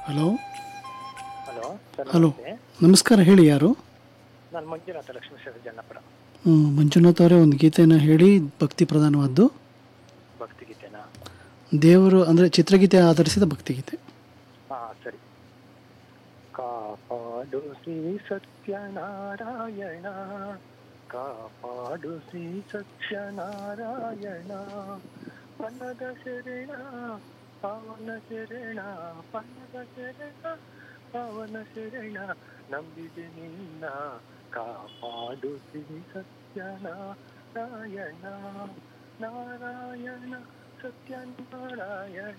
hello hello sir hello ನಮಸ್ತೆ ನಮಸ್ಕಾರ ಹೇಳಿ ಯಾರು ನಾನು ಮಂಜುನಾಥ ಲಕ್ಷ್ಮೀ ಸರ್ ಜನ್ನಪುರ ಹ್ಮ್, ಮಂಜುನಾಥ್ ಅವರೇ ಒಂದು ಗೀತೆಯನ್ನು ಹೇಳಿ ಭಕ್ತಿ ಪ್ರಧಾನವಾದ್ದು ಭಕ್ತಿಗೀತೆನಾ ದೇವರು ಅಂದರೆ ಚಿತ್ರಗೀತೆ ಆಧರಿಸಿದ ಭಕ್ತಿಗೀತೆ ಹಾ ಸರಿ ಕಾಪಾಡು ಶ್ರೀ ಸತ್ಯನಾರಾಯಣ ಕಾಪಾಡು ಶ್ರೀ ಸತ್ಯನಾರಾಯಣ ಪನ್ನದ ಶರಣ ಪವನ ಶರಣ ಪನ್ನದ ಶರಣ ಪವನ ಶರಣ ನಂಬಿದೆ ನಿನ್ನ ಕಾಪಾಡು ಶ್ರೀ ಸತ್ಯನಾರಾಯಣ ನಾರಾಯಣ ಸತ್ಯನಾರಾಯಣ